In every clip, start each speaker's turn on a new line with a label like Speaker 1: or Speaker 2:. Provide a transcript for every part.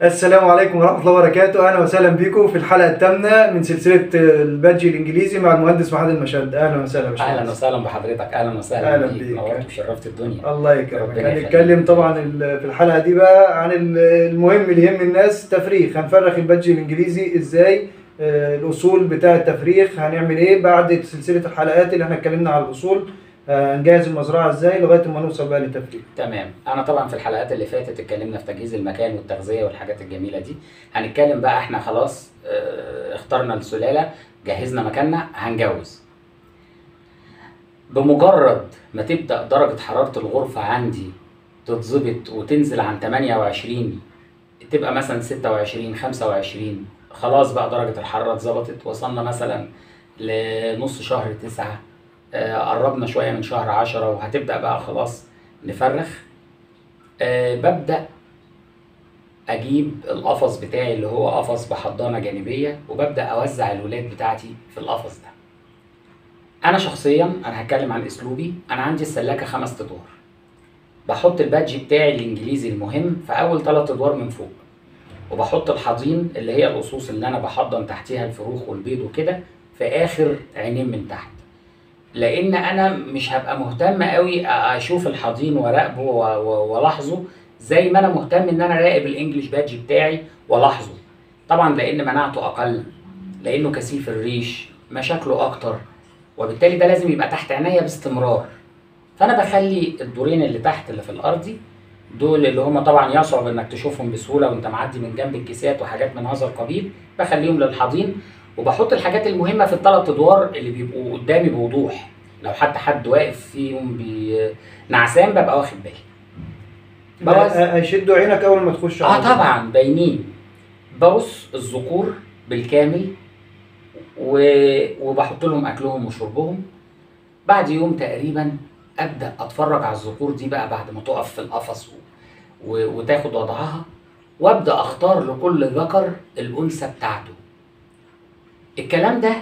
Speaker 1: السلام عليكم ورحمة الله وبركاته، أهلا وسهلا بكم في الحلقة الثامنة من سلسلة البادجي الإنجليزي مع المهندس محمد المشد، أهلا وسهلا يا
Speaker 2: اهلا
Speaker 1: باشمهندس.
Speaker 2: وسهلا بحضرتك اهلا وسهلا
Speaker 1: أهلا
Speaker 2: بيك
Speaker 1: بيك.
Speaker 2: نورت وشرفت الدنيا
Speaker 1: الله يكرمك،
Speaker 2: ربنا يخليك.
Speaker 1: هنتكلم طبعا ال- في الحلقة دي بقى عن ال- المهم اللي يهم الناس تفريخ، هنفرخ البادجي الإنجليزي إزاي؟ آه، الأصول بتاع التفريخ هنعمل إيه بعد سلسلة الحلقات اللي احنا اتكلمنا على الأصول آه، هنجهز المزرعة إزاي لغاية ما نوصل بقى للتفريخ.
Speaker 2: تمام انا طبعا في الحلقات اللي فاتت اتكلمنا في تجهيز المكان والتغذيه والحاجات الجميله دي هنتكلم بقى احنا خلاص اه اخترنا السلاله جهزنا مكاننا هنجوز بمجرد ما تبدا درجه حراره الغرفه عندي تتظبط وتنزل عن 28 تبقى مثلا 26 25 خلاص بقى درجه الحراره اتظبطت وصلنا مثلا لنص شهر تسعة آه، قربنا شويه من شهر عشرة وهتبدا بقى خلاص نفرخ آه ببدا اجيب القفص بتاعي اللي هو قفص بحضانه جانبيه وببدا اوزع الولاد بتاعتي في القفص ده انا شخصيا انا هتكلم عن اسلوبي انا عندي السلاكه خمس ادوار بحط البادج بتاعي الانجليزي المهم في اول ثلاث ادوار من فوق وبحط الحضين اللي هي القصوص اللي انا بحضن تحتيها الفروخ والبيض وكده في اخر عينين من تحت لان انا مش هبقى مهتم قوي اشوف الحضين وراقبه و- و- والاحظه زي ما انا مهتم ان انا اراقب الانجليش بادج بتاعي والاحظه طبعا لان مناعته اقل لانه كثيف الريش مشاكله اكتر وبالتالي ده لازم يبقى تحت عينيا باستمرار فانا بخلي الدورين اللي تحت اللي في الارضي دول اللي هم طبعا يصعب انك تشوفهم بسهوله وانت معدي من جنب الكيسات وحاجات من هذا القبيل بخليهم للحضين وبحط الحاجات المهمه في الثلاث ادوار اللي بيبقوا قدامي بوضوح لو حتى حد واقف فيهم بي... نعسان ببقى واخد بالي بوز-
Speaker 1: آه، هيشدوا عينك أول ما تخش
Speaker 2: اه
Speaker 1: على-
Speaker 2: طبعا باينين برص الذكور بالكامل و... وبحط لهم اكلهم وشربهم بعد يوم تقريبا ابدا اتفرج على الذكور دي بقى بعد ما تقف في القفص و... و... وتاخد وضعها وابدا اختار لكل ذكر الانثى بتاعته الكلام ده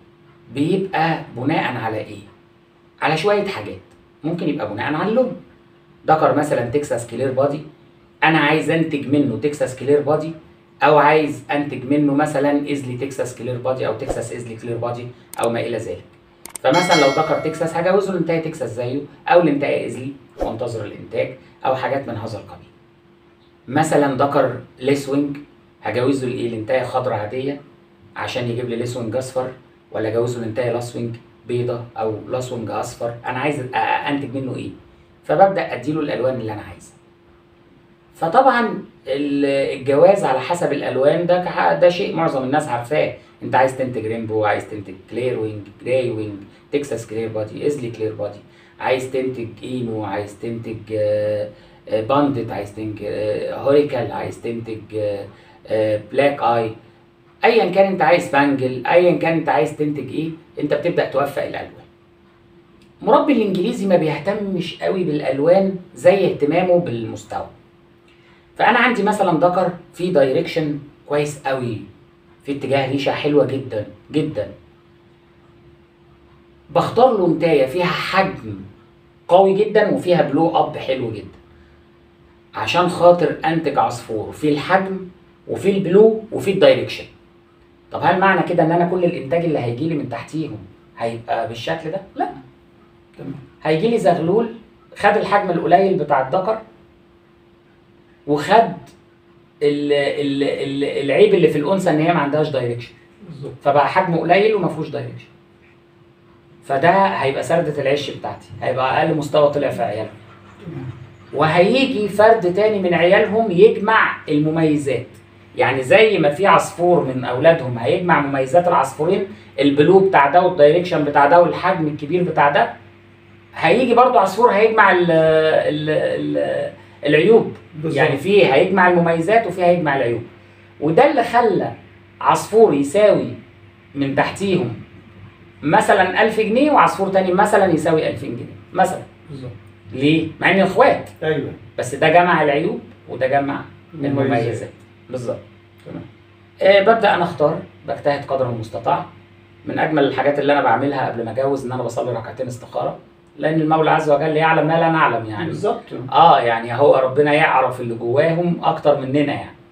Speaker 2: بيبقى بناء على ايه على شويه حاجات ممكن يبقى بناء على اللون ذكر مثلا تكساس كلير بادي انا عايز انتج منه تكساس كلير بادي او عايز انتج منه مثلا ازلي تكساس كلير بادي او تكساس ازلي كلير بادي او ما الى ذلك فمثلا لو ذكر تكساس هجوزه لانتاج تكساس زيه او لانتاج ازلي وانتظر الانتاج او حاجات من هذا القبيل مثلا ذكر ليسوينج هجوزه لايه لانتاج خضراء عاديه عشان يجيب لي ليسوينج اصفر ولا اجوزه لانتاج لاسوينج بيضه او لاسوينج اصفر انا عايز أ- أ- انتج منه ايه فببدا اديله الالوان اللي انا عايزها فطبعا ال- الجواز على حسب الالوان ده كح- ده شيء معظم الناس عارفاه انت عايز تنتج رينبو عايز تنتج كلير وينج جراي وينج تكساس كلير بادي ازلي كلير بادي عايز تنتج اينو عايز تنتج آه، آه، باندت عايز تنتج آه، هوريكال عايز تنتج آه، آه، بلاك اي ايا كان انت عايز بانجل ايا كان انت عايز تنتج ايه انت بتبدا توفق الالوان مربي الانجليزي ما بيهتمش قوي بالالوان زي اهتمامه بالمستوى فانا عندي مثلا ذكر في دايركشن كويس قوي في اتجاه ريشه حلوه جدا جدا بختار له نتايه فيها حجم قوي جدا وفيها بلو اب حلو جدا عشان خاطر انتج عصفور في الحجم وفي البلو وفي الدايركشن طب هل معنى كده ان انا كل الانتاج اللي هيجي لي من تحتيهم هيبقى بالشكل ده لا
Speaker 1: تمام.
Speaker 2: هيجي لي زغلول خد الحجم القليل بتاع الذكر وخد ال ال ال العيب اللي في الانثى ان هي ما عندهاش دايركشن
Speaker 1: بالظبط.
Speaker 2: فبقى حجمه قليل وما فيهوش دايركشن فده هيبقى سردة العش بتاعتي هيبقى اقل مستوى طلع في عيالهم وهيجي فرد تاني من عيالهم يجمع المميزات يعني زي ما في عصفور من اولادهم هيجمع مميزات العصفورين البلو بتاع ده والدايركشن بتاع ده والحجم الكبير بتاع ده هيجي برضو عصفور هيجمع ال ال ال العيوب
Speaker 1: بالظبط.
Speaker 2: يعني في هيجمع المميزات وفي هيجمع العيوب وده اللي خلى عصفور يساوي من تحتيهم مثلا 1000 جنيه وعصفور تاني مثلا يساوي 2000 جنيه مثلا
Speaker 1: بالظبط
Speaker 2: ليه؟ مع ان اخوات
Speaker 1: ايوه
Speaker 2: بس ده جمع العيوب وده جمع
Speaker 1: المميزات.
Speaker 2: المميزات بالظبط
Speaker 1: تمام
Speaker 2: آه ببدا انا اختار بجتهد قدر المستطاع من اجمل الحاجات اللي انا بعملها قبل ما اتجوز ان انا بصلي ركعتين استخاره لان المولى عز وجل يعلم ما لا نعلم يعني
Speaker 1: بالظبط
Speaker 2: اه يعني هو ربنا يعرف اللي جواهم اكتر مننا يعني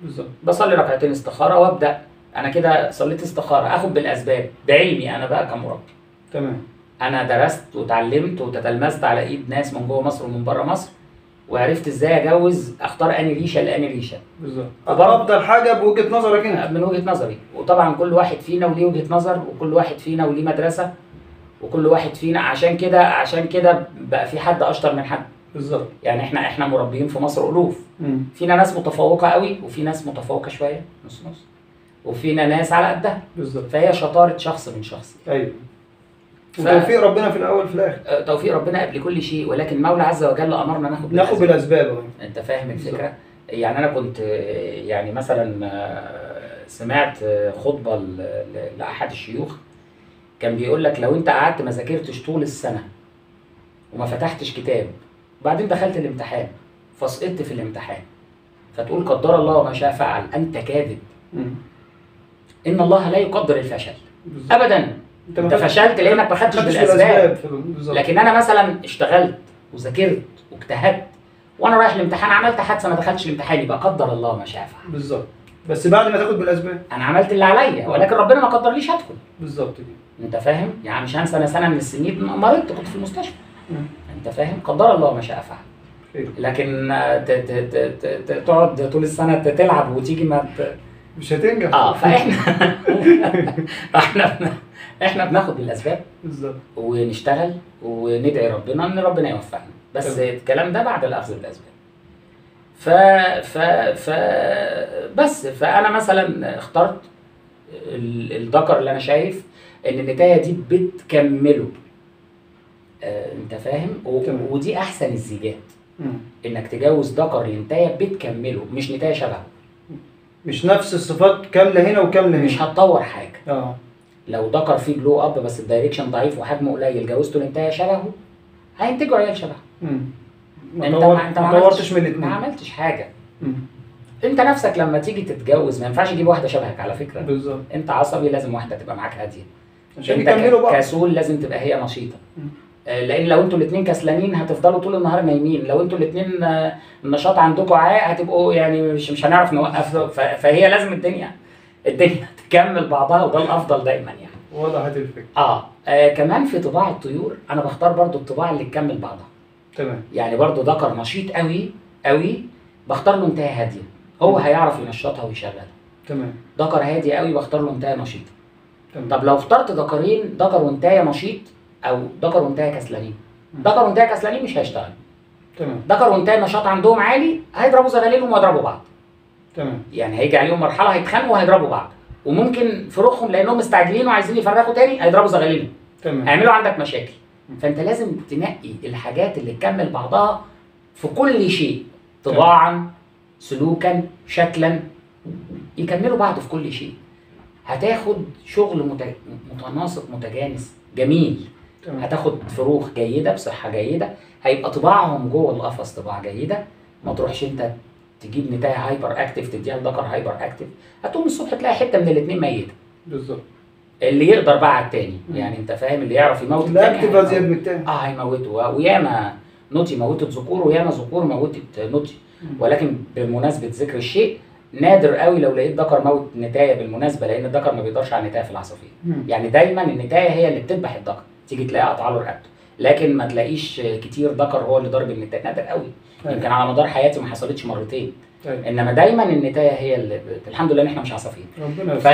Speaker 1: بالظبط
Speaker 2: بصلي ركعتين استخاره وابدا انا كده صليت استخاره اخد بالاسباب بعلمي انا بقى كمربي
Speaker 1: تمام
Speaker 2: انا درست وتعلمت وتتلمذت على ايد ناس من جوه مصر ومن بره مصر وعرفت ازاي اجوز اختار اني ريشه لاني ريشه
Speaker 1: بالظبط
Speaker 2: وبرضه-
Speaker 1: افضل حاجه بوجهه نظرك انت
Speaker 2: من وجهه نظري وطبعا كل واحد فينا وليه وجهه نظر وكل واحد فينا وليه مدرسه وكل واحد فينا عشان كده عشان كده بقى في حد اشطر من حد
Speaker 1: بالظبط
Speaker 2: يعني احنا احنا مربيين في مصر الوف
Speaker 1: مم.
Speaker 2: فينا ناس متفوقه قوي وفي ناس متفوقه شويه نص نص وفينا ناس على قدها
Speaker 1: بالظبط
Speaker 2: فهي شطاره شخص من شخص
Speaker 1: ايوه
Speaker 2: ف-
Speaker 1: وتوفيق ربنا في الاول في الاخر
Speaker 2: آه، توفيق ربنا قبل كل شيء ولكن المولى عز وجل امرنا ناخد
Speaker 1: ناخد
Speaker 2: بالأسباب.
Speaker 1: بالاسباب أهو.
Speaker 2: انت فاهم الفكره يعني انا كنت آه، يعني مثلا آه، سمعت آه، خطبه ل- ل- لاحد الشيوخ كان بيقول لك لو انت قعدت ما ذاكرتش طول السنه وما فتحتش كتاب وبعدين دخلت الامتحان فسقطت في الامتحان فتقول قدر الله ما شاء فعل انت كاذب
Speaker 1: مم.
Speaker 2: ان الله لا يقدر الفشل
Speaker 1: بالظبط.
Speaker 2: ابدا
Speaker 1: انت ما
Speaker 2: انت فشلت لانك ما خدتش
Speaker 1: خدتش
Speaker 2: بالاسباب
Speaker 1: في- بالظبط
Speaker 2: لكن انا مثلا اشتغلت وذاكرت واجتهدت وانا رايح الامتحان عملت حادثه ما دخلتش الامتحان يبقى قدر الله ما شاء فعل
Speaker 1: بالظبط بس بعد ما تاخد بالاسباب
Speaker 2: انا عملت اللي عليا ولكن ربنا ما قدرليش ادخل
Speaker 1: بالظبط كده
Speaker 2: انت فاهم يعني مش هنسى انا سنه من السنين مرضت كنت في المستشفى
Speaker 1: مم.
Speaker 2: انت فاهم قدر الله ما شاء فعل
Speaker 1: خير.
Speaker 2: لكن آه، ت- ت- ت- ت- ت- تقعد طول السنه ت- تلعب وتيجي ما ت...
Speaker 1: مش هتنجح
Speaker 2: اه فاحنا احنا بن- احنا بناخد بالاسباب
Speaker 1: بالظبط
Speaker 2: ونشتغل وندعي ربنا ان ربنا يوفقنا بس
Speaker 1: تمام.
Speaker 2: الكلام ده بعد الاخذ بالاسباب ف ف ف بس فانا مثلا اخترت ال- الذكر اللي انا شايف ان النتايه دي بتكمله آه انت فاهم و-
Speaker 1: تمام.
Speaker 2: ودي احسن الزيجات
Speaker 1: مم.
Speaker 2: انك تجوز ذكر لنتايه بتكمله مش نتايه شبهه
Speaker 1: مش نفس الصفات كامله هنا وكامله هنا
Speaker 2: مش هتطور حاجه
Speaker 1: اه
Speaker 2: لو ذكر فيه جلو اب بس الدايركشن ضعيف وحجمه قليل جوزته لنتايه شبهه هينتجوا عيال شبهه
Speaker 1: مم. ما
Speaker 2: انت
Speaker 1: طور-
Speaker 2: ما انت
Speaker 1: ما
Speaker 2: عملتش-
Speaker 1: طورتش من
Speaker 2: ما
Speaker 1: الاثنين
Speaker 2: عملتش حاجه انت نفسك لما تيجي تتجوز ما ينفعش تجيب واحده شبهك على فكره
Speaker 1: بالظبط
Speaker 2: انت عصبي لازم واحده تبقى معاك هاديه
Speaker 1: عشان
Speaker 2: انت
Speaker 1: يكملوا
Speaker 2: ك-
Speaker 1: بعض
Speaker 2: كسول لازم تبقى هي نشيطه
Speaker 1: مم.
Speaker 2: آه، لان لو انتوا الاثنين كسلانين هتفضلوا طول النهار نايمين لو انتوا الاثنين النشاط عندكم عالي هتبقوا يعني مش مش هنعرف نوقف
Speaker 1: بالظبط.
Speaker 2: ف- فهي لازم الدنيا الدنيا تكمل بعضها وده الافضل دايما يعني
Speaker 1: وضحت الفكره
Speaker 2: اه, آه كمان في طباع الطيور انا بختار برضو الطباع اللي تكمل بعضها
Speaker 1: تمام
Speaker 2: يعني برضو ذكر نشيط قوي قوي بختار له انتهى هاديه هو هيعرف ينشطها ويشغلها
Speaker 1: تمام
Speaker 2: ذكر هادي قوي بختار له انتهى نشيطه
Speaker 1: تمام
Speaker 2: طب لو اخترت ذكرين ذكر وانتهى نشيط او ذكر وانتهى كسلانين
Speaker 1: مم.
Speaker 2: ذكر وانتهى كسلانين مش هيشتغل
Speaker 1: تمام
Speaker 2: ذكر وانتهى نشاط عندهم عالي هيضربوا زغاليلهم ويضربوا بعض
Speaker 1: تمام
Speaker 2: يعني هيجي عليهم مرحله هيتخانقوا وهيضربوا بعض وممكن فروخهم لانهم مستعجلين وعايزين يفرخوا تاني هيضربوا زغاليلهم
Speaker 1: تمام
Speaker 2: هيعملوا عندك مشاكل
Speaker 1: مم.
Speaker 2: فانت لازم تنقي الحاجات اللي تكمل بعضها في كل شيء طباعا سلوكا شكلا يكملوا بعض في كل شيء هتاخد شغل مت- متناسق متجانس جميل
Speaker 1: تمام
Speaker 2: هتاخد فروخ جيده بصحه جيده هيبقى طباعهم جوه القفص طباع جيده ما تروحش انت تجيب نتايه هايبر اكتف تديها لذكر هايبر اكتف هتقوم الصبح تلاقي حته من الاثنين ميته
Speaker 1: بالظبط
Speaker 2: اللي يقدر بقى على التاني
Speaker 1: مم.
Speaker 2: يعني انت فاهم اللي يعرف يموت
Speaker 1: لا
Speaker 2: التاني
Speaker 1: اكتب
Speaker 2: هيموت.
Speaker 1: ازيد من التاني
Speaker 2: اه هيموته وياما نوتي موتت ذكور وياما ذكور موتت نوتي ولكن بمناسبه ذكر الشيء نادر قوي لو لقيت ذكر موت نتايه بالمناسبه لان الذكر ما بيقدرش على النتايه في العصافير
Speaker 1: مم.
Speaker 2: يعني دايما النتايه هي اللي بتذبح الذكر تيجي تلاقيها قطع له رقبته لكن ما تلاقيش كتير ذكر هو اللي ضارب النتايه نادر قوي
Speaker 1: أيوة.
Speaker 2: يمكن على مدار حياتي ما حصلتش مرتين
Speaker 1: أيوة.
Speaker 2: انما دايما النتايه هي اللي ب- الحمد لله ان احنا مش عصافير
Speaker 1: ربنا
Speaker 2: ف...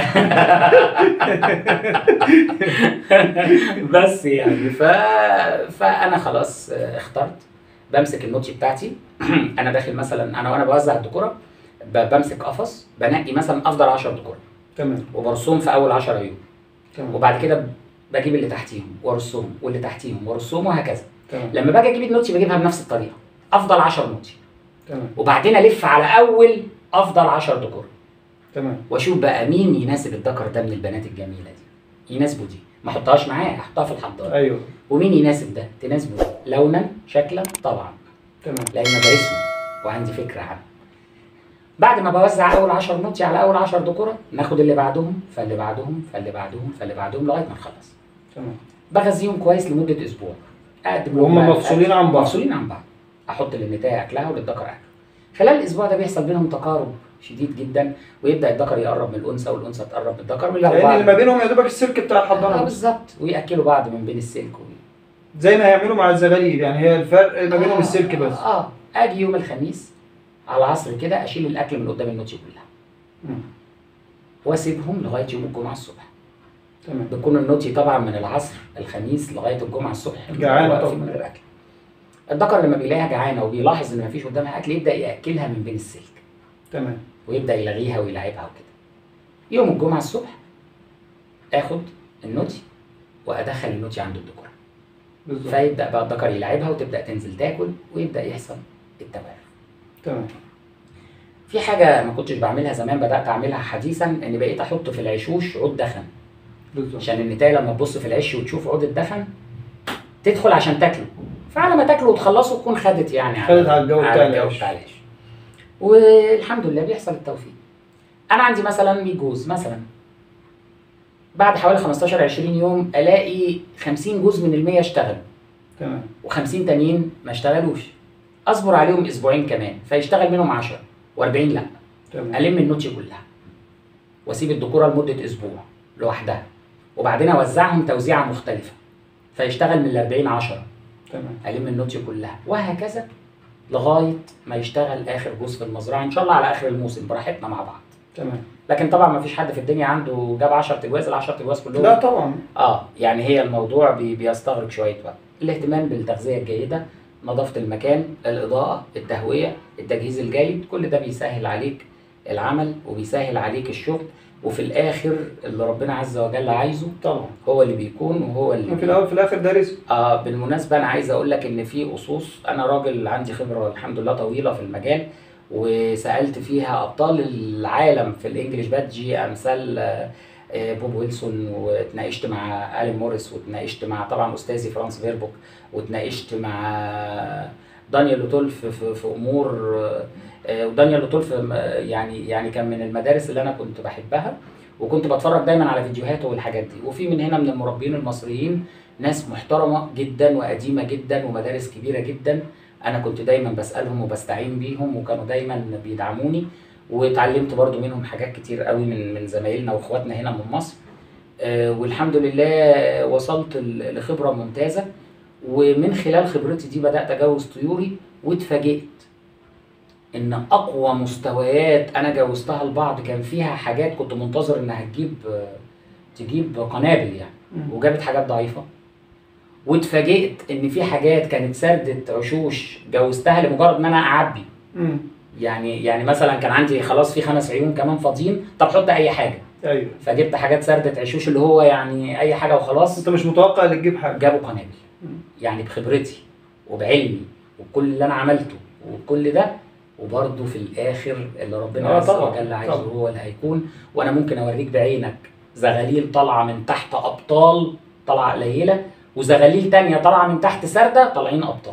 Speaker 2: بس يعني ف... فانا خلاص آه، اخترت بمسك النوتي بتاعتي انا داخل مثلا انا وانا بوزع الدكوره ب- بمسك قفص بنقي مثلا افضل 10 دكوره
Speaker 1: تمام
Speaker 2: وبرصهم في اول 10 يوم
Speaker 1: تمام
Speaker 2: وبعد كده بجيب اللي تحتيهم وارصهم واللي تحتيهم وارصهم وهكذا
Speaker 1: تمام
Speaker 2: لما باجي اجيب النوتي بجيبها بنفس الطريقه افضل 10 نوتي
Speaker 1: تمام
Speaker 2: وبعدين الف على اول افضل 10 دكور
Speaker 1: تمام
Speaker 2: واشوف بقى مين يناسب الذكر ده من البنات الجميله دي يناسبه دي ما احطهاش معاه احطها في الحضاره
Speaker 1: ايوه
Speaker 2: ومين يناسب ده تناسبه ده لونا شكلا طبعا
Speaker 1: تمام
Speaker 2: لان دارسهم وعندي فكره عنه بعد ما بوزع اول 10 نوتي على اول 10 دكوره ناخد اللي بعدهم فاللي بعدهم فاللي بعدهم فاللي بعدهم لغايه ما نخلص
Speaker 1: تمام
Speaker 2: بغذيهم كويس لمده اسبوع اقدم لهم
Speaker 1: وهم
Speaker 2: بقى
Speaker 1: مفصولين عن بعض
Speaker 2: مفصولين عن بعض احط للنتايه اكلها وللذكر اكله خلال الاسبوع ده بيحصل بينهم تقارب شديد جدا ويبدا الذكر يقرب من الانثى والانثى تقرب من الذكر ويلاقوا
Speaker 1: لان
Speaker 2: بعض
Speaker 1: اللي ما بينهم يا دوبك السلك بتاع
Speaker 2: آه
Speaker 1: الحضانه بس
Speaker 2: بالظبط وياكلوا بعض من بين السلك و...
Speaker 1: زي ما هيعملوا مع الزغاليل يعني هي الفرق ما بينهم
Speaker 2: آه،
Speaker 1: السلك بس
Speaker 2: اه اجي يوم الخميس على العصر كده اشيل الاكل من قدام النوتي كلها
Speaker 1: مم.
Speaker 2: واسيبهم لغايه يوم الجمعه الصبح
Speaker 1: تمام
Speaker 2: بيكون النوتي طبعا من العصر الخميس لغايه الجمعه الصبح
Speaker 1: جعانة
Speaker 2: واقفين
Speaker 1: طبعا.
Speaker 2: من غير اكل الذكر لما بيلاقيها جعانه وبيلاحظ ان مفيش قدامها اكل يبدا ياكلها من بين السلك
Speaker 1: تمام
Speaker 2: ويبدا يلغيها ويلعبها وكده يوم الجمعه الصبح اخد النوتي وادخل النوتي عند الذكر
Speaker 1: بالظبط
Speaker 2: فيبدا بقى الذكر يلعبها وتبدا تنزل تاكل ويبدا يحصل التوارث
Speaker 1: تمام
Speaker 2: في حاجه ما كنتش بعملها زمان بدات اعملها حديثا ان بقيت احط في العشوش عود دخن
Speaker 1: بالظبط
Speaker 2: عشان النتايه لما تبص في العش وتشوف عود الدخن تدخل عشان تاكله فعلى ما تاكله وتخلصه تكون خدت يعني
Speaker 1: خدت على الجو بتاع
Speaker 2: على الجو
Speaker 1: العيش.
Speaker 2: بتاع العيش والحمد لله بيحصل التوفيق انا عندي مثلا 100 جوز مثلا بعد حوالي 15 20 يوم الاقي 50 جوز من ال100 اشتغلوا
Speaker 1: تمام
Speaker 2: و50 تانيين ما اشتغلوش اصبر عليهم اسبوعين كمان فيشتغل منهم 10 و40 لا
Speaker 1: تمام
Speaker 2: الم النوتشي كلها واسيب الذكوره لمده اسبوع لوحدها وبعدين اوزعهم توزيعه مختلفه فيشتغل من ال 40 10
Speaker 1: تمام
Speaker 2: الم النوتشي كلها وهكذا لغايه ما يشتغل اخر جوز في المزرعه ان شاء الله على اخر الموسم براحتنا مع بعض
Speaker 1: تمام
Speaker 2: لكن طبعا ما فيش حد في الدنيا عنده جاب 10 تجواز ال 10 تجواز كلهم
Speaker 1: لا طبعا
Speaker 2: اه يعني هي الموضوع بي بيستغرق شويه وقت الاهتمام بالتغذيه الجيده نظافه المكان الاضاءه التهويه التجهيز الجيد كل ده بيسهل عليك العمل وبيسهل عليك الشغل وفي الاخر اللي ربنا عز وجل عايزه
Speaker 1: طبعا
Speaker 2: هو اللي بيكون وهو اللي
Speaker 1: في الاول في الاخر ده رزق
Speaker 2: آه بالمناسبة أنا عايز أقول لك إن في أصوص أنا راجل عندي خبرة الحمد لله طويلة في المجال وسألت فيها أبطال العالم في الإنجليش بادجي أمثال آه، آه، بوب ويلسون واتناقشت مع آلين موريس واتناقشت مع طبعا أستاذي فرانس فيربوك واتناقشت مع دانيال لوتولف في, في أمور آه، آه، ودانيال لوتولف م- يعني يعني كان من المدارس اللي أنا كنت بحبها وكنت بتفرج دايما على فيديوهاته والحاجات دي وفي من هنا من المربين المصريين ناس محترمه جدا وقديمه جدا ومدارس كبيره جدا انا كنت دايما بسالهم وبستعين بيهم وكانوا دايما بيدعموني واتعلمت برضو منهم حاجات كتير قوي من من زمايلنا واخواتنا هنا من مصر آه، والحمد لله وصلت ل- لخبره ممتازه ومن خلال خبرتي دي بدات اجوز طيوري واتفاجئت ان اقوى مستويات انا جوزتها لبعض كان فيها حاجات كنت منتظر انها تجيب آه، تجيب قنابل يعني
Speaker 1: مم.
Speaker 2: وجابت حاجات ضعيفه واتفاجئت ان في حاجات كانت سردة عشوش جوزتها لمجرد ان انا اعبي
Speaker 1: مم.
Speaker 2: يعني يعني مثلا كان عندي خلاص في خمس عيون كمان فاضيين طب حط اي حاجه
Speaker 1: ايوه
Speaker 2: فجبت حاجات سردة عشوش اللي هو يعني اي حاجه وخلاص
Speaker 1: انت مش متوقع اللي تجيب حاجه
Speaker 2: جابوا قنابل
Speaker 1: مم.
Speaker 2: يعني بخبرتي وبعلمي وكل اللي انا عملته وكل ده وبرضه في الاخر اللي ربنا
Speaker 1: آه
Speaker 2: عز
Speaker 1: طبعاً،
Speaker 2: وجل عايزه
Speaker 1: طبعاً.
Speaker 2: هو اللي هيكون وانا ممكن اوريك بعينك زغاليل طالعه من تحت ابطال طالعه قليله وزغاليل تانية طالعه من تحت سرده طالعين ابطال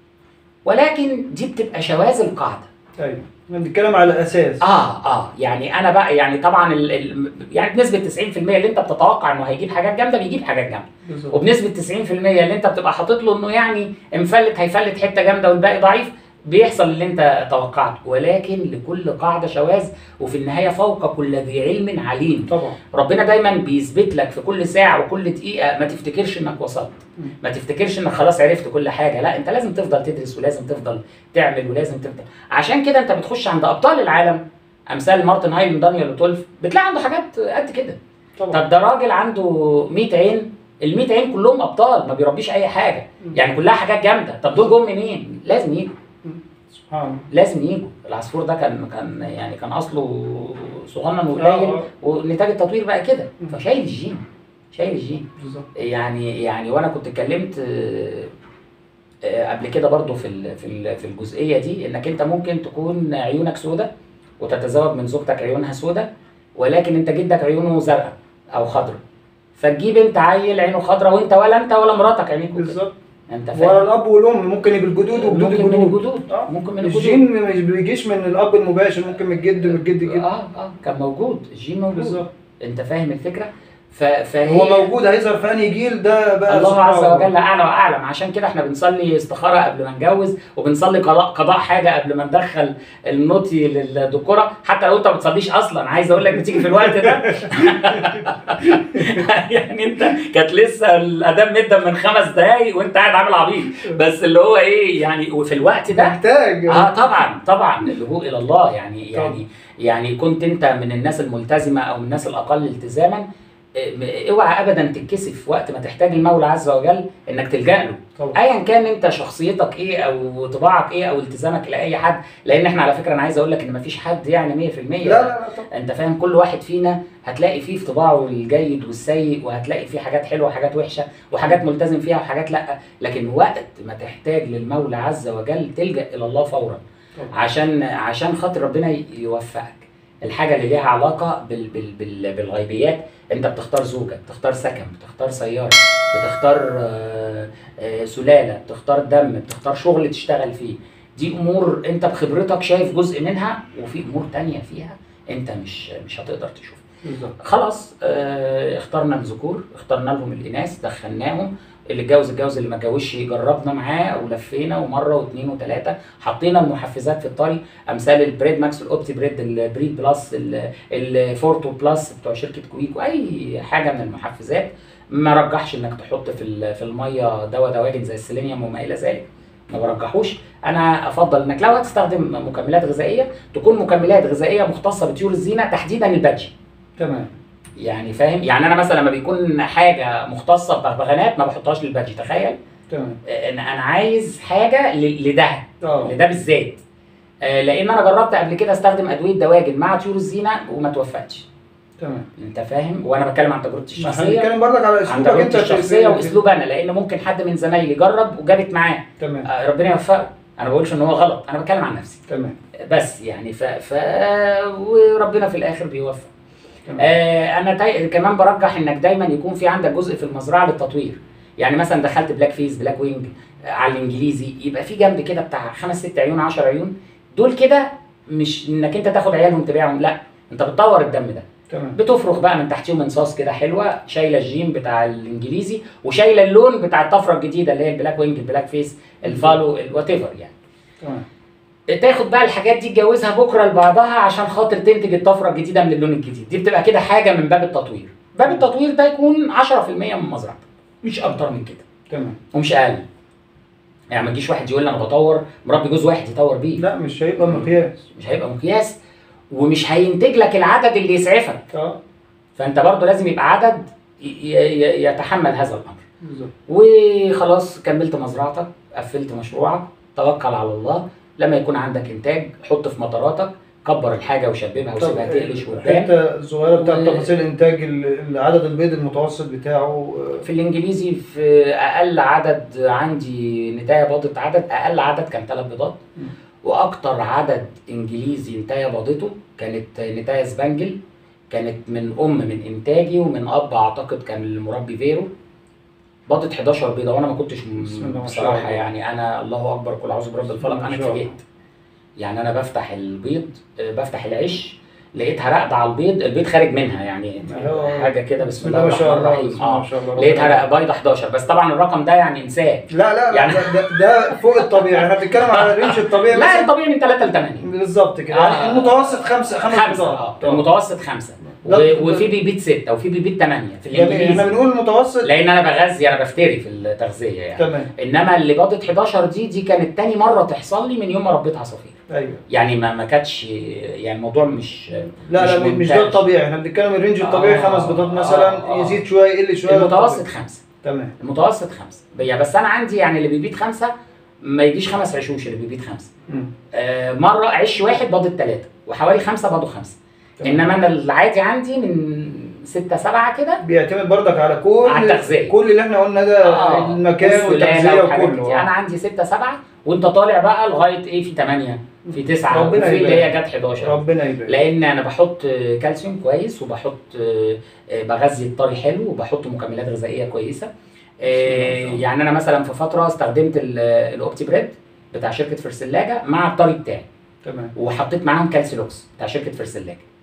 Speaker 2: ولكن دي بتبقى شواذ القاعده
Speaker 1: ايوه احنا بنتكلم على الاساس
Speaker 2: اه اه يعني انا بقى يعني طبعا ال ال يعني بنسبه 90% اللي انت بتتوقع انه هيجيب حاجات جامده بيجيب حاجات جامده
Speaker 1: بالظبط
Speaker 2: وبنسبه 90% اللي انت بتبقى حاطط له انه يعني مفلت هيفلت حته جامده والباقي ضعيف بيحصل اللي انت توقعته ولكن لكل قاعده شواذ وفي النهايه فوق كل ذي علم عليم
Speaker 1: طبعا
Speaker 2: ربنا دايما بيثبت لك في كل ساعه وكل دقيقه ما تفتكرش انك وصلت
Speaker 1: مم.
Speaker 2: ما تفتكرش انك خلاص عرفت كل حاجه لا انت لازم تفضل تدرس ولازم تفضل تعمل ولازم تفضل عشان كده انت بتخش عند ابطال العالم امثال مارتن هايلم دانيال وتولف بتلاقي عنده حاجات قد كده
Speaker 1: طبعا
Speaker 2: طب ده راجل عنده 100 عين ال 100 عين كلهم ابطال ما بيربيش اي حاجه يعني كلها حاجات جامده طب دول جم منين لازم يجوا
Speaker 1: سبحان الله
Speaker 2: لازم يجوا العصفور ده كان كان يعني كان اصله صغنن
Speaker 1: آه،
Speaker 2: وقليل
Speaker 1: آه.
Speaker 2: ونتاج التطوير بقى كده
Speaker 1: مم.
Speaker 2: فشايل الجين شايل الجين
Speaker 1: بالظبط
Speaker 2: يعني يعني وانا كنت اتكلمت آه، آه، قبل كده برضو في ال- في ال- في الجزئيه دي انك انت ممكن تكون عيونك سودة وتتزوج من زوجتك عيونها سودة ولكن انت جدك عيونه زرقاء او خضراء فتجيب انت عيل عينه خضراء وانت ولا انت ولا مراتك عينيك كده.
Speaker 1: بالظبط
Speaker 2: انت
Speaker 1: ورا
Speaker 2: فاهم
Speaker 1: الاب والام ممكن يبقى الجدود وجدود
Speaker 2: ممكن من
Speaker 1: الجدود
Speaker 2: الجدود
Speaker 1: آه.
Speaker 2: ممكن من الجدود
Speaker 1: الجين مش بيجيش من الاب المباشر ممكن من الجد من الجد جد
Speaker 2: اه اه كان موجود الجين موجود
Speaker 1: بالظبط
Speaker 2: انت فاهم الفكره ف- فهي
Speaker 1: هو موجود هيظهر في انهي جيل ده بقى
Speaker 2: الله
Speaker 1: سبحان
Speaker 2: عز
Speaker 1: الله.
Speaker 2: وجل اعلى واعلم عشان كده احنا بنصلي استخاره قبل ما نتجوز وبنصلي قضاء قضاء حاجه قبل ما ندخل النوتي للدكوره حتى لو انت ما بتصليش اصلا عايز اقول لك بتيجي في الوقت ده يعني انت كانت لسه الاذان مدة من خمس دقايق وانت قاعد عامل عبيط بس اللي هو ايه يعني وفي الوقت ده
Speaker 1: محتاج
Speaker 2: اه طبعا طبعا اللجوء الى الله يعني يعني يعني كنت انت من الناس الملتزمه او من الناس الاقل التزاما اه، اوعى ابدا تتكسف وقت ما تحتاج المولى عز وجل انك تلجا له
Speaker 1: طبعا
Speaker 2: ايا كان انت شخصيتك ايه او طباعك ايه او التزامك لاي حد لان احنا على فكره انا عايز اقول لك ان مفيش حد يعني 100%
Speaker 1: لا لا لا طبعا
Speaker 2: انت فاهم كل واحد فينا هتلاقي فيه في طباعه الجيد والسيء وهتلاقي فيه حاجات حلوه وحاجات وحشه وحاجات ملتزم فيها وحاجات لا لكن وقت ما تحتاج للمولى عز وجل تلجا الى الله فورا
Speaker 1: طبعا.
Speaker 2: عشان عشان خاطر ربنا يوفقك الحاجه اللي ليها علاقه بال بال بال بالغيبيات انت بتختار زوجة بتختار سكن بتختار سياره بتختار آه، آه، سلاله بتختار دم بتختار شغل تشتغل فيه دي امور انت بخبرتك شايف جزء منها وفي امور تانية فيها انت مش مش هتقدر تشوفها
Speaker 1: بالظبط
Speaker 2: خلاص آه اخترنا الذكور اخترنا لهم الاناث دخلناهم اللي اتجوز اتجوز اللي ما اتجوزش جربنا معاه ولفينا ومره واثنين وثلاثه حطينا المحفزات في الطريق امثال البريد ماكس والاوبتي بريد البريد بلس ال- الفورتو بلس بتوع شركه كويكو اي حاجه من المحفزات ما رجحش انك تحط في ال- في الميه دواء دواجن زي السيلينيوم وما الى ذلك ما برجحوش انا افضل انك لو هتستخدم مكملات غذائيه تكون مكملات غذائيه مختصه بطيور الزينه تحديدا البادجي
Speaker 1: تمام
Speaker 2: يعني فاهم يعني انا مثلا لما بيكون حاجه مختصه ببغبغانات ما بحطهاش للبادجي تخيل
Speaker 1: تمام
Speaker 2: ان انا عايز حاجه ل- لده
Speaker 1: اه
Speaker 2: لده بالذات آه، لان انا جربت قبل كده استخدم ادويه دواجن مع طيور الزينه وما توفقتش
Speaker 1: تمام
Speaker 2: انت فاهم وانا بتكلم عن تجربتي
Speaker 1: ما احنا
Speaker 2: الشخصيه
Speaker 1: بنتكلم برضك على
Speaker 2: عن
Speaker 1: اسلوبك
Speaker 2: تجربتي
Speaker 1: انت في-
Speaker 2: الشخصيه
Speaker 1: في-
Speaker 2: واسلوب انا لان ممكن حد من زمايلي جرب وجابت معاه
Speaker 1: تمام
Speaker 2: آه، ربنا يوفقه انا ما بقولش ان هو غلط انا بتكلم عن نفسي
Speaker 1: تمام
Speaker 2: بس يعني ف, ف... وربنا في الاخر بيوفق
Speaker 1: تمام
Speaker 2: آه انا داي... كمان برجح انك دايما يكون في عندك جزء في المزرعه للتطوير يعني مثلا دخلت بلاك فيس بلاك وينج آه على الانجليزي يبقى في جنب كده بتاع خمس ست عيون 10 عيون دول كده مش انك انت تاخد عيالهم تبيعهم لا انت بتطور الدم ده
Speaker 1: تمام
Speaker 2: بتفرخ بقى من تحتيهم انصاص كده حلوه شايله الجين بتاع الانجليزي وشايله اللون بتاع الطفره الجديده اللي هي البلاك وينج البلاك فيس الفالو الوات ايفر يعني
Speaker 1: تمام
Speaker 2: تاخد بقى الحاجات دي تجوزها بكره لبعضها عشان خاطر تنتج الطفره الجديده من اللون الجديد دي بتبقى كده حاجه من باب التطوير باب التطوير ده يكون 10% من مزرعتك مش اكتر من كده
Speaker 1: تمام
Speaker 2: ومش اقل يعني ما تجيش واحد يقول لي انا بطور مربي جوز واحد يطور بيه
Speaker 1: لا مش هيبقى مقياس
Speaker 2: مش هيبقى مقياس ومش هينتج لك العدد اللي يسعفك
Speaker 1: اه
Speaker 2: فانت برضو لازم يبقى عدد ي- ي- يتحمل هذا الامر
Speaker 1: بالظبط
Speaker 2: وخلاص كملت مزرعتك قفلت مشروعك توكل على الله لما يكون عندك انتاج حط في مطاراتك كبر الحاجه وشببها وسيبها تقلش وتبان
Speaker 1: الحته الصغيره بتاعت
Speaker 2: و-
Speaker 1: تفاصيل انتاج ال- عدد البيض المتوسط بتاعه آه،
Speaker 2: في الانجليزي في اقل عدد عندي نتايه باضت عدد اقل عدد كان ثلاث بيضات
Speaker 1: م.
Speaker 2: واكتر عدد انجليزي نتايه باضته كانت نتايه سبانجل كانت من ام من انتاجي ومن اب اعتقد كان المربي فيرو باضت 11 بيضه وانا ما كنتش م-
Speaker 1: بسم الله ما شاء
Speaker 2: بصراحه
Speaker 1: الله.
Speaker 2: يعني انا الله اكبر كل اعوذ برب الفلق
Speaker 1: ما
Speaker 2: انا
Speaker 1: شاء الله.
Speaker 2: اتفاجئت يعني انا بفتح البيض آه، بفتح العش لقيتها راقده على البيض البيض خارج منها يعني
Speaker 1: هو-
Speaker 2: حاجه كده بسم
Speaker 1: بسم
Speaker 2: الله
Speaker 1: الله ما شاء
Speaker 2: الرحمن
Speaker 1: الله
Speaker 2: الرحيم
Speaker 1: بسم الله
Speaker 2: اه
Speaker 1: ما شاء الله
Speaker 2: لقيتها بيضه 11 بس طبعا الرقم ده يعني انساه
Speaker 1: لا لا
Speaker 2: يعني-
Speaker 1: يعني ده, ده فوق الطبيعي احنا بنتكلم على الرينج الطبيعي
Speaker 2: لا
Speaker 1: مثلا
Speaker 2: الطبيعي من 3 ل 8
Speaker 1: بالظبط كده
Speaker 2: آه.
Speaker 1: يعني المتوسط خمسه خمس
Speaker 2: خمسة
Speaker 1: بيضات.
Speaker 2: اه
Speaker 1: طبعا.
Speaker 2: المتوسط خمسة
Speaker 1: لا،
Speaker 2: و- وفي بيبيت ستة وفي بيبيت 8 في
Speaker 1: جميل احنا
Speaker 2: الانجليزي
Speaker 1: بنقول المتوسط
Speaker 2: لان انا بغذي انا بفتري في التغذية يعني
Speaker 1: تمام
Speaker 2: انما اللي باضت 11 دي دي كانت تاني مرة تحصل لي من يوم ما ربيت عصافير
Speaker 1: ايوه
Speaker 2: يعني ما ما كانتش يعني الموضوع مش
Speaker 1: لا لا
Speaker 2: مش
Speaker 1: مش ده
Speaker 2: منتهج.
Speaker 1: الطبيعي احنا بنتكلم الرينج الطبيعي
Speaker 2: آه،
Speaker 1: خمس بيضات
Speaker 2: آه،
Speaker 1: مثلا
Speaker 2: آه.
Speaker 1: يزيد شويه يقل شويه ده
Speaker 2: المتوسط
Speaker 1: الطبيعي.
Speaker 2: خمسة
Speaker 1: تمام
Speaker 2: المتوسط خمسة يعني بس انا عندي يعني اللي بيبيت خمسة ما يجيش خمس عشوش اللي بيبيت خمسة
Speaker 1: مم.
Speaker 2: آه، مرة عش واحد باضت ثلاثة وحوالي خمسة باضوا خمسة
Speaker 1: تمام.
Speaker 2: انما انا العادي عندي من ستة سبعة كده
Speaker 1: بيعتمد برضك على كل
Speaker 2: على التغذية.
Speaker 1: كل اللي احنا قلنا ده
Speaker 2: آه،
Speaker 1: المكان
Speaker 2: والسلالة
Speaker 1: والتغذيه
Speaker 2: والحاجات
Speaker 1: وكله
Speaker 2: دي. انا عندي ستة سبعة وانت طالع بقى لغايه ايه في 8 في 9
Speaker 1: ربنا
Speaker 2: وفي اللي
Speaker 1: يبارك.
Speaker 2: هي جت 11
Speaker 1: ربنا يبارك
Speaker 2: لان انا بحط آه، كالسيوم كويس وبحط آه، آه، بغذي الطري حلو وبحط مكملات غذائيه كويسه آه،
Speaker 1: ما شاء الله.
Speaker 2: يعني انا مثلا في فتره استخدمت ال- الاوبتي بريد بتاع شركه فرسلاجه مع الطري بتاعي
Speaker 1: تمام
Speaker 2: وحطيت معاهم كالسيلوكس بتاع شركه فرسلاجه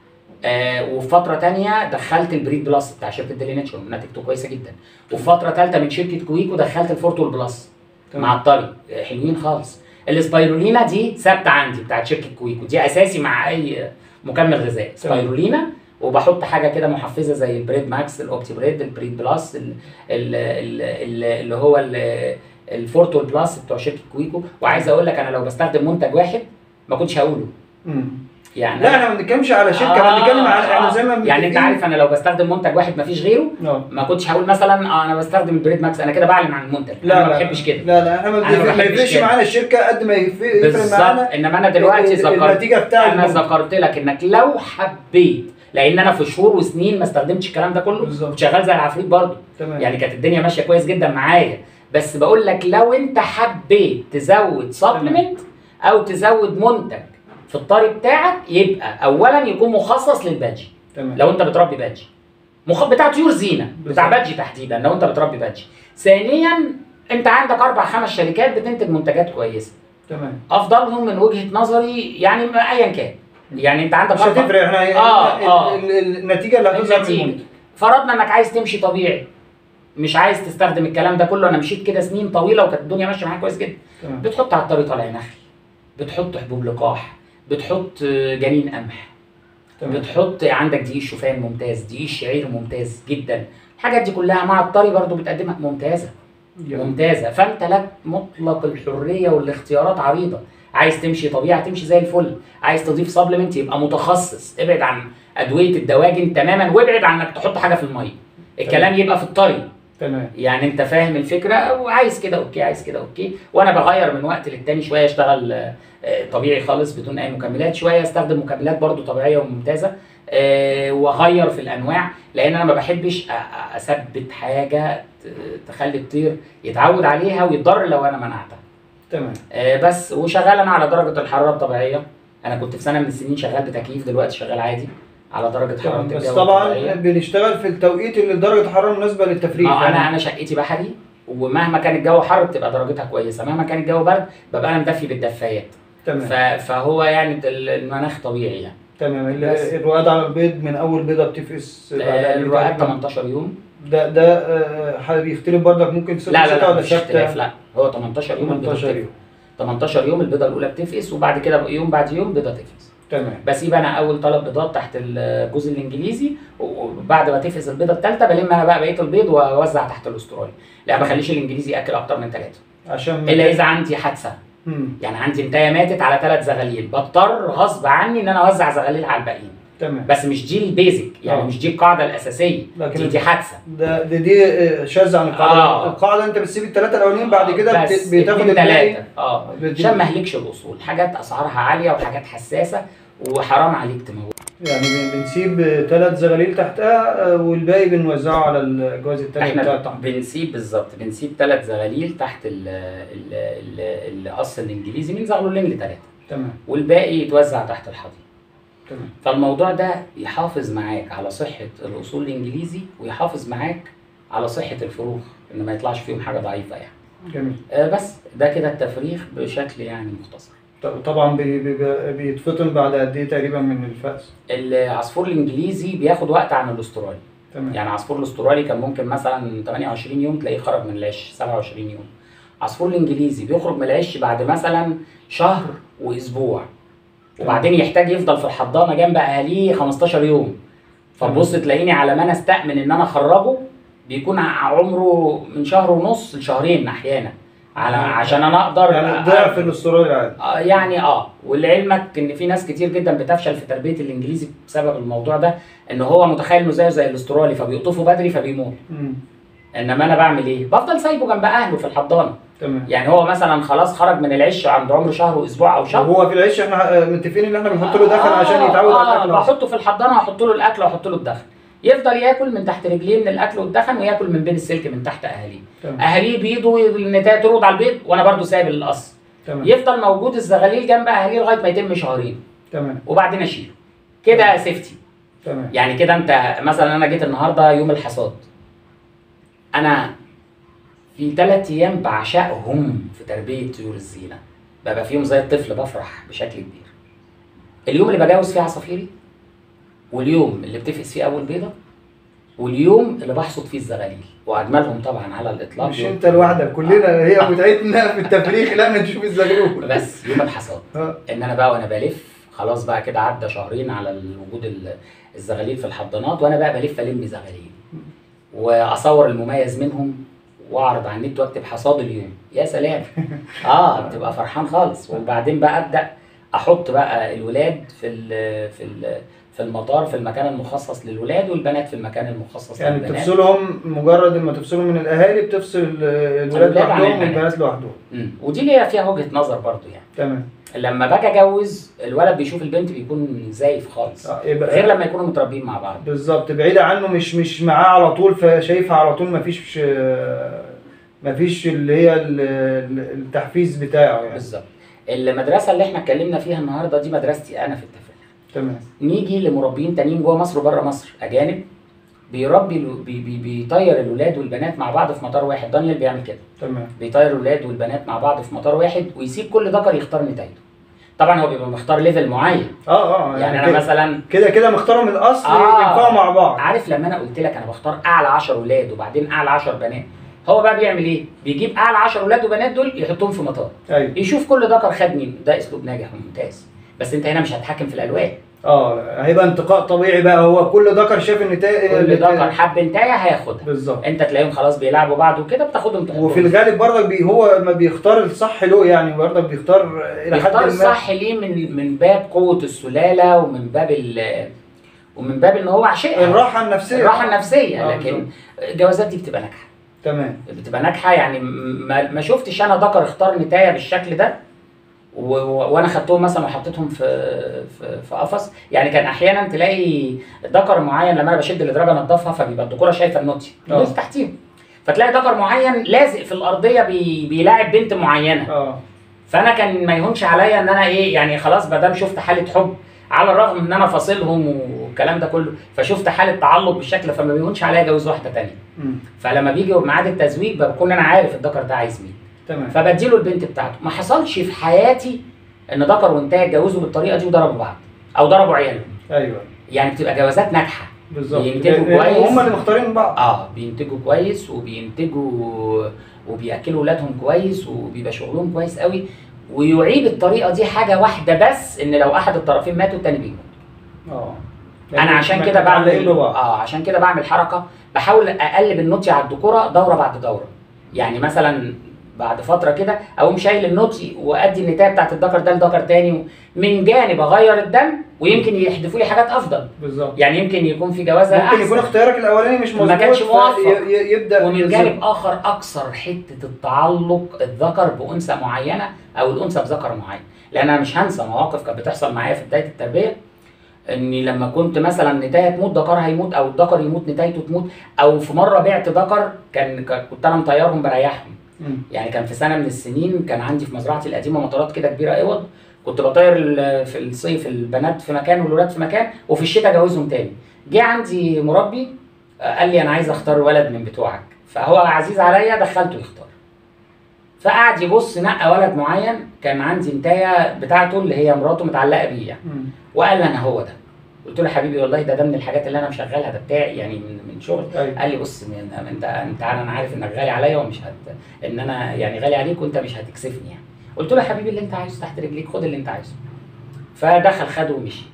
Speaker 2: آه وفي فتره تانية دخلت البريد بلس بتاع شركه ديلي ناتشورال نتيجته كويسه جدا وفي فتره ثالثه من شركه كويكو دخلت الفورتول بلس مع الطري آه، حلوين خالص السبايرولينا دي ثابته عندي بتاعت شركه كويكو دي اساسي مع اي مكمل غذائي سبايرولينا وبحط حاجه كده محفزه زي البريد ماكس الاوبتي بريد البريد بلس ال- ال- ال- ال- اللي هو ال- الفورتول بلس بتوع شركه كويكو وعايز اقول لك انا لو بستخدم منتج واحد ما كنتش هقوله
Speaker 1: مم.
Speaker 2: يعني
Speaker 1: لا احنا ما بنتكلمش على شركه احنا بنتكلم على احنا زي ما
Speaker 2: يعني انت
Speaker 1: متفقين-
Speaker 2: عارف انا لو بستخدم منتج واحد ما فيش غيره
Speaker 1: اه
Speaker 2: ما كنتش هقول مثلا اه انا بستخدم البريد ماكس انا كده بعلن عن المنتج
Speaker 1: لا
Speaker 2: انا ما
Speaker 1: لا
Speaker 2: بحبش كده
Speaker 1: لا لا احنا ما
Speaker 2: أنا ما
Speaker 1: بنفرق- ما
Speaker 2: بحبش
Speaker 1: يفرقش
Speaker 2: كده.
Speaker 1: معانا الشركه قد ما يف- يفرق
Speaker 2: بالظبط
Speaker 1: معانا
Speaker 2: انما انا دلوقتي
Speaker 1: ال-
Speaker 2: ذكرت
Speaker 1: النتيجه بتاعت
Speaker 2: انا
Speaker 1: المنتج.
Speaker 2: ذكرت لك انك لو حبيت لان انا في شهور وسنين ما استخدمتش الكلام ده كله
Speaker 1: بالظبط.
Speaker 2: كنت شغال زي العفريت برضه
Speaker 1: تمام
Speaker 2: يعني كانت الدنيا ماشيه كويس جدا معايا بس بقول لك لو انت حبيت تزود سبلمنت او تزود منتج في الطري بتاعك يبقى اولا يكون مخصص للبادجي
Speaker 1: تمام
Speaker 2: لو انت بتربي بادجي مخ بتاع طيور زينه بتاع
Speaker 1: بالظبط.
Speaker 2: بادجي تحديدا لو انت بتربي بادجي ثانيا انت عندك اربع خمس شركات بتنتج منتجات كويسه
Speaker 1: تمام
Speaker 2: افضلهم من وجهه نظري يعني ما ايا كان يعني انت عندك
Speaker 1: مش
Speaker 2: أربع-
Speaker 1: هتفرق احنا
Speaker 2: آه،
Speaker 1: ال-
Speaker 2: آه.
Speaker 1: ال- ال- النتيجه اللي هتظهر من
Speaker 2: النتيجة.
Speaker 1: المنتج
Speaker 2: فرضنا انك عايز تمشي طبيعي مش عايز تستخدم الكلام ده كله انا مشيت كده سنين طويله وكانت الدنيا ماشيه معايا كويس جدا
Speaker 1: تمام
Speaker 2: بتحط على الطريق طالع نخل بتحط حبوب لقاح بتحط آه، جنين قمح
Speaker 1: تمام
Speaker 2: بتحط عندك دقيق شوفان ممتاز دقيق شعير ممتاز جدا الحاجات دي كلها مع الطري برضو بتقدمها ممتازه
Speaker 1: جميل.
Speaker 2: ممتازه فانت لك مطلق الحريه والاختيارات عريضه عايز تمشي طبيعي تمشي زي الفل عايز تضيف سبلمنت يبقى متخصص ابعد عن ادويه الدواجن تماما وابعد عن انك تحط حاجه في الميه الكلام يبقى في الطري
Speaker 1: تمام
Speaker 2: يعني انت فاهم الفكره وعايز كده اوكي عايز كده اوكي وانا بغير من وقت للتاني شويه اشتغل آه، آه، طبيعي خالص بدون اي مكملات شويه استخدم مكملات برضو طبيعيه وممتازه آه، واغير في الانواع لان انا ما بحبش أ- أ- اثبت حاجه ت- تخلي الطير يتعود عليها ويتضر لو انا منعتها
Speaker 1: تمام
Speaker 2: آه، بس وشغال انا على درجه الحراره الطبيعيه انا كنت في سنه من السنين شغال بتكييف دلوقتي شغال عادي على درجه حراره
Speaker 1: تمام. بس
Speaker 2: الجو
Speaker 1: طبعا
Speaker 2: الطبيعية.
Speaker 1: بنشتغل في التوقيت اللي درجه الحراره مناسبه للتفريغ
Speaker 2: اه
Speaker 1: يعني.
Speaker 2: انا انا شقتي بحري ومهما كان الجو حر بتبقى درجتها كويسه مهما كان الجو برد ببقى انا مدفي بالدفايات
Speaker 1: تمام
Speaker 2: ف- فهو يعني ال- المناخ طبيعي يعني
Speaker 1: تمام ال-
Speaker 2: بس.
Speaker 1: الرقاد على البيض من اول بيضه بتفقس بعد
Speaker 2: آه،
Speaker 1: قد إيه
Speaker 2: الرقاد
Speaker 1: تقريباً؟
Speaker 2: 18 يوم
Speaker 1: ده ده آه، حاجة بيختلف برضك ممكن صفر
Speaker 2: لا لا
Speaker 1: ستة
Speaker 2: لا
Speaker 1: ولا
Speaker 2: مفيش اختلاف
Speaker 1: ثابته
Speaker 2: لا هو 18 يوم البيضه
Speaker 1: 18
Speaker 2: بتفقس
Speaker 1: يوم
Speaker 2: 18 يوم البيضه الاولى بتفقس وبعد كده يوم بعد يوم بيضه تفقس
Speaker 1: تمام
Speaker 2: بسيب انا اول ثلاث بيضات تحت الجزء الانجليزي وبعد ما تفقس البيضه الثالثه بلم انا بقى بقيه البيض واوزع تحت الاسترالي لا ما بخليش الانجليزي ياكل اكتر من ثلاثه
Speaker 1: عشان
Speaker 2: الا اذا عندي حادثه
Speaker 1: مم.
Speaker 2: يعني عندي انتايه ماتت على ثلاث زغاليل بضطر غصب عني ان انا اوزع زغاليل على الباقيين
Speaker 1: تمام
Speaker 2: بس مش دي البيزك يعني
Speaker 1: آه.
Speaker 2: مش دي القاعده الاساسيه
Speaker 1: لكن
Speaker 2: دي دي حادثه
Speaker 1: ده دي, دي آه، شاذة عن القاعده
Speaker 2: آه.
Speaker 1: القاعده انت بتسيب الثلاثه الاولانيين بعد كده بت-
Speaker 2: بس
Speaker 1: بتاخد
Speaker 2: اتنين
Speaker 1: الباقي
Speaker 2: تلاته اه
Speaker 1: بت-
Speaker 2: عشان ما اهلكش الاصول حاجات اسعارها عاليه وحاجات حساسه وحرام عليك تموت
Speaker 1: يعني بن- بنسيب ثلاث زغاليل تحتها آه، والباقي بنوزعه على الجواز الثاني بتاع
Speaker 2: احنا
Speaker 1: التحت
Speaker 2: بنسيب بالظبط بنسيب ثلاث زغاليل تحت ال ال ال القص الانجليزي من زغلولين لثلاثه
Speaker 1: تمام
Speaker 2: والباقي يتوزع تحت الحضيض
Speaker 1: تمام
Speaker 2: فالموضوع ده يحافظ معاك على صحة الأصول الإنجليزي ويحافظ معاك على صحة الفروخ إن ما يطلعش فيهم حاجة ضعيفة يعني
Speaker 1: جميل
Speaker 2: آه بس ده كده التفريخ بشكل يعني مختصر
Speaker 1: ط- طبعا بي- بي- بيتفطم بعد قد ايه تقريبا من الفأس
Speaker 2: العصفور الإنجليزي بياخد وقت عن الأسترالي
Speaker 1: تمام
Speaker 2: يعني عصفور الأسترالي كان ممكن مثلا 28 يوم تلاقيه خرج من العش 27 يوم عصفور الإنجليزي بيخرج من العش بعد مثلا شهر وأسبوع وبعدين يحتاج يفضل في الحضانه جنب اهاليه 15 يوم فتبص تلاقيني على ما انا استأمن ان انا اخرجه بيكون ع- عمره من شهر ونص لشهرين احيانا على عشان انا اقدر
Speaker 1: يعني
Speaker 2: أ-
Speaker 1: ضعف الاسترالي العادي
Speaker 2: آه، يعني اه ولعلمك ان في ناس كتير جدا بتفشل في تربيه الانجليزي بسبب الموضوع ده ان هو متخيل انه زيه زي الاسترالي فبيقطفوا بدري فبيموت
Speaker 1: مم.
Speaker 2: انما انا بعمل ايه؟ بفضل سايبه جنب اهله في الحضانه
Speaker 1: تمام
Speaker 2: يعني هو مثلا خلاص خرج من العش عند عمر شهر واسبوع او شهر
Speaker 1: وهو في العيش احنا آه، متفقين ان احنا بنحط له دخل عشان يتعود على
Speaker 2: آه
Speaker 1: الاكل أصلاً.
Speaker 2: بحطه في الحضانه واحط له الاكل واحط له الدخن يفضل ياكل من تحت رجليه من الاكل والدخن وياكل من بين السلك من تحت اهاليه
Speaker 1: تمام
Speaker 2: اهاليه بيضوا النتايه ترد على البيض وانا برضو سايب القص
Speaker 1: تمام
Speaker 2: يفضل موجود الزغاليل جنب اهاليه لغايه ما يتم شهرين
Speaker 1: تمام
Speaker 2: وبعدين اشيله كده سيفتي
Speaker 1: تمام
Speaker 2: يعني كده انت مثلا انا جيت النهارده يوم الحصاد انا في ثلاث ايام بعشقهم في تربيه طيور الزينه ببقى فيهم زي الطفل بفرح بشكل كبير اليوم اللي بجوز فيه عصافيري واليوم اللي بتفقس فيه اول بيضه واليوم اللي بحصد فيه الزغاليل واجملهم طبعا على الاطلاق
Speaker 1: مش
Speaker 2: يوم-
Speaker 1: انت لوحدك كلنا هي متعتنا في التفريخ لا نشوف الزغلول
Speaker 2: بس يوم الحصاد
Speaker 1: اه
Speaker 2: ان انا بقى وانا بلف خلاص بقى كده عدى شهرين على ال- وجود ال- الزغاليل في الحضانات وانا بقى بلف الم زغاليل واصور المميز منهم واعرض على النت واكتب حصاد اليوم يا سلام اه بتبقى فرحان خالص وبعدين بقى ابدا احط بقى الولاد في ال في ال في المطار في المكان المخصص للولاد والبنات في المكان المخصص
Speaker 1: يعني
Speaker 2: للبنات
Speaker 1: بتفصلهم مجرد ما تفصلهم من الاهالي بتفصل ال- الولاد
Speaker 2: الولاد عن
Speaker 1: لوحدهم
Speaker 2: البنات.
Speaker 1: والبنات لوحدهم
Speaker 2: مم. ودي ليها فيها وجهه نظر برضو يعني
Speaker 1: تمام
Speaker 2: لما باجي اتجوز الولد بيشوف البنت بيكون زايف خالص
Speaker 1: آه، يبقى
Speaker 2: غير لما يكونوا متربيين مع بعض
Speaker 1: بالظبط بعيدة عنه مش مش معاه على طول فشايفها على طول مفيش آه، مفيش اللي هي ال- ال- التحفيز بتاعه يعني
Speaker 2: بالظبط المدرسه اللي احنا اتكلمنا فيها النهارده دي مدرستي انا في التفريغ
Speaker 1: تمام
Speaker 2: نيجي لمربيين تانيين جوه مصر وبره مصر اجانب بيربي الو- بي بي بيطير الولاد والبنات مع بعض في مطار واحد دانيال بيعمل كده
Speaker 1: تمام
Speaker 2: بيطير الولاد والبنات مع بعض في مطار واحد ويسيب كل ذكر يختار نتايته طبعا هو بيبقى مختار ليفل معين
Speaker 1: اه اه
Speaker 2: يعني انا
Speaker 1: كده-
Speaker 2: مثلا
Speaker 1: كده كده مختارهم من الاصل
Speaker 2: آه.
Speaker 1: ينفعوا مع بعض
Speaker 2: عارف لما انا قلت لك انا بختار اعلى 10 ولاد وبعدين اعلى 10 بنات هو بقى بيعمل ايه بيجيب اعلى 10 ولاد وبنات دول يحطهم في مطار
Speaker 1: ايوه
Speaker 2: يشوف كل ذكر خد مين ده اسلوب ناجح وممتاز بس انت هنا مش هتحكم في الالوان
Speaker 1: اه هيبقى انتقاء طبيعي بقى هو كل ذكر شاف النتائج
Speaker 2: كل ذكر حب انتايه هياخدها
Speaker 1: بالظبط
Speaker 2: انت تلاقيهم خلاص بيلعبوا بعض وكده بتاخدهم تحطهم.
Speaker 1: وفي الغالب برضك بي هو ما بيختار الصح له يعني برضك بيختار الى حد
Speaker 2: بيختار
Speaker 1: ما
Speaker 2: الصح ليه من من باب قوه السلاله ومن باب ال ومن باب ان هو عشقها
Speaker 1: الراحه النفسيه
Speaker 2: الراحه النفسيه
Speaker 1: آه،
Speaker 2: لكن الجوازات دي بتبقى ناجحه
Speaker 1: تمام
Speaker 2: بتبقى ناجحه يعني ما, ما شفتش انا ذكر اختار نتايه بالشكل ده و... و... وانا خدتهم مثلا وحطيتهم في في في قفص يعني كان احيانا تلاقي ذكر معين لما انا بشد الادراج انضفها فبيبقى الدكوره شايفه النوتي
Speaker 1: آه.
Speaker 2: النوتي تحتيهم فتلاقي ذكر معين لازق في الارضيه بي... بيلاعب بنت معينه
Speaker 1: اه
Speaker 2: فانا كان ما يهونش عليا ان انا ايه يعني خلاص ما دام شفت حاله حب على الرغم ان انا فاصلهم والكلام ده كله فشفت حاله تعلق بالشكل فما بيهونش عليا اجوز واحده تانية
Speaker 1: مم.
Speaker 2: فلما بيجي ميعاد التزويج بكون انا عارف الذكر ده عايز مين
Speaker 1: تمام
Speaker 2: فبديله البنت بتاعته ما حصلش في حياتي ان ذكر وانتهى اتجوزوا بالطريقه دي وضربوا بعض او ضربوا عيالهم
Speaker 1: ايوه
Speaker 2: يعني بتبقى جوازات ناجحه
Speaker 1: بالظبط
Speaker 2: بينتجوا
Speaker 1: لأن
Speaker 2: كويس.
Speaker 1: هم اللي مختارين بعض
Speaker 2: اه بينتجوا كويس وبينتجوا وبياكلوا ولادهم كويس وبيبقى شغلهم كويس قوي ويعيب الطريقه دي حاجه واحده بس ان لو احد الطرفين مات والتاني بيموت
Speaker 1: اه
Speaker 2: انا عشان كده بعمل اه عشان كده بعمل حركه بحاول اقلب النوتي على الدكوره دوره بعد دوره يعني مثلا بعد فتره كده اقوم شايل النوتي وادي النتايه بتاعت الذكر ده لذكر تاني من جانب اغير الدم ويمكن يحدفوا لي حاجات افضل
Speaker 1: بالظبط
Speaker 2: يعني يمكن يكون في جوازه
Speaker 1: ممكن يكون
Speaker 2: احسن
Speaker 1: اختيارك الاولاني مش مظبوط
Speaker 2: ما كانش
Speaker 1: ف-
Speaker 2: موفق.
Speaker 1: ي- ي- يبدا
Speaker 2: ومن
Speaker 1: يظبط.
Speaker 2: جانب اخر اكثر حته التعلق الذكر بانثى معينه او الانثى بذكر معين لان انا مش هنسى مواقف كانت بتحصل معايا في بدايه التربيه اني لما كنت مثلا نتايه تموت ذكرها يموت او الذكر يموت نتايته تموت او في مره بعت ذكر كان ك- كنت انا مطيرهم بريحهم
Speaker 1: مم.
Speaker 2: يعني كان في سنه من السنين كان عندي في مزرعتي القديمه مطارات كده كبيره اوض كنت بطير ال- في الصيف البنات في مكان والولاد في مكان وفي الشتاء اجوزهم تاني جه عندي مربي آه، قال لي انا عايز اختار ولد من بتوعك فهو عزيز عليا دخلته يختار فقعد يبص نقى ولد معين كان عندي انتايه بتاعته اللي هي مراته متعلقه بيه يعني
Speaker 1: مم.
Speaker 2: وقال لي انا هو ده قلت له حبيبي والله ده ده من الحاجات اللي انا مشغلها ده بتاعي يعني من من شغل
Speaker 1: ايوه
Speaker 2: قال لي بص من- انت انت انا عارف انك غالي عليا ومش هت ان انا يعني غالي عليك وانت مش هتكسفني يعني قلت له يا حبيبي اللي انت عايزه تحت رجليك خد اللي انت عايزه فدخل خده ومشي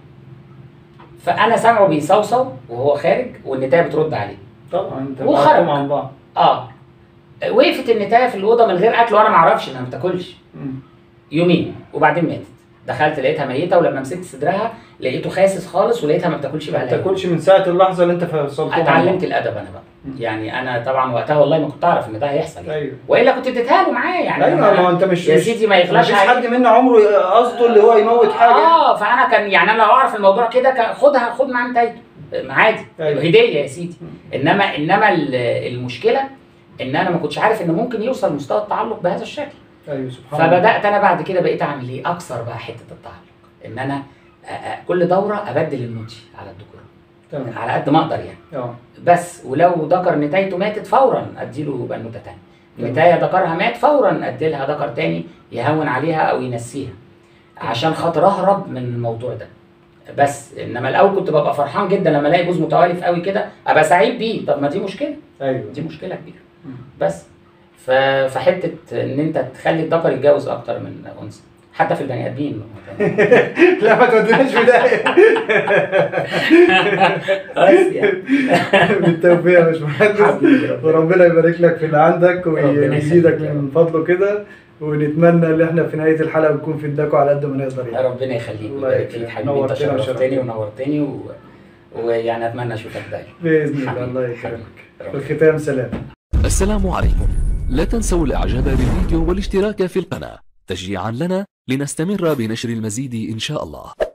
Speaker 2: فانا سامعه بيصوصو وهو خارج والنتايه بترد عليه
Speaker 1: طبعا انت
Speaker 2: وخرج.
Speaker 1: بعتهم عن بعض
Speaker 2: اه وقفت النتايه في الاوضه من غير اكل وانا ما اعرفش انها ما بتاكلش
Speaker 1: مم.
Speaker 2: يومين وبعدين ماتت دخلت لقيتها ميته ولما مسكت صدرها لقيته خاسس خالص ولقيتها ما بتاكلش
Speaker 1: ما
Speaker 2: بقى لها يوم.
Speaker 1: تاكلش من ساعه اللحظه اللي انت فصلتهم عن
Speaker 2: اتعلمت الادب انا بقى
Speaker 1: مم.
Speaker 2: يعني انا طبعا وقتها والله ما كنت اعرف ان ده هيحصل
Speaker 1: بعض.
Speaker 2: يعني.
Speaker 1: ايوه
Speaker 2: والا كنت اديتها له معاه يعني
Speaker 1: ايوه
Speaker 2: أنا-
Speaker 1: ما هو انت مش
Speaker 2: يا
Speaker 1: مش-
Speaker 2: سيدي ما
Speaker 1: ما
Speaker 2: يغلاش
Speaker 1: فيش
Speaker 2: عليك
Speaker 1: حد منا عمره قصده اللي هو يموت حاجه
Speaker 2: اه فانا كان يعني انا لو اعرف الموضوع كده كان خدها خد معاه نتايته عادي
Speaker 1: أيوة.
Speaker 2: هديه يا سيدي انما انما ال- المشكله ان انا ما كنتش عارف ان ممكن يوصل مستوى التعلق بهذا الشكل
Speaker 1: ايوه سبحان الله
Speaker 2: فبدات انا بعد كده بقيت اعمل ايه اكثر بقى حته التعلق ان انا أ- أ- كل دوره ابدل النوتي على الدكتور
Speaker 1: تمام
Speaker 2: على قد ما اقدر يعني
Speaker 1: اه
Speaker 2: بس ولو ذكر نتايته ماتت فورا اديله بنوته تانية
Speaker 1: تمام.
Speaker 2: نتايه ذكرها مات فورا ادي لها ذكر تاني يهون عليها او ينسيها عشان خاطر اهرب من الموضوع ده بس انما الاول كنت ببقى فرحان جدا لما الاقي جوز متوالف قوي كده ابقى سعيد بيه طب ما دي مشكله
Speaker 1: ايوه
Speaker 2: دي مشكله كبيره بس ف- فحته ان انت تخلي الذكر يتجوز اكتر من انثى حتى في البني ادمين
Speaker 1: لا ما توديناش في داهيه
Speaker 2: بس يعني
Speaker 1: بالتوفيق يا باشمهندس
Speaker 2: حبيبي ربنا.
Speaker 1: وربنا يبارك لك في اللي عندك
Speaker 2: ربنا
Speaker 1: ويزيدك
Speaker 2: يخليك يا
Speaker 1: من فضله كده ونتمنى ان احنا في نهايه الحلقه نكون في اداكوا على قد ما نقدر يعني
Speaker 2: ربنا يخليك
Speaker 1: الله
Speaker 2: ويبارك فيك
Speaker 1: يكرمك.
Speaker 2: حبيبي انت
Speaker 1: نورتنا
Speaker 2: شرفتني
Speaker 1: وشرفتنا.
Speaker 2: ونورتني و... ويعني اتمنى اشوفك دايما
Speaker 1: باذن الله
Speaker 2: حبيبي،
Speaker 1: الله
Speaker 2: حبيبي.
Speaker 1: يكرمك
Speaker 2: ربنا
Speaker 1: في الختام سلام
Speaker 3: السلام عليكم لا تنسوا الاعجاب بالفيديو والاشتراك في القناة تشجيعا لنا لنستمر بنشر المزيد ان شاء الله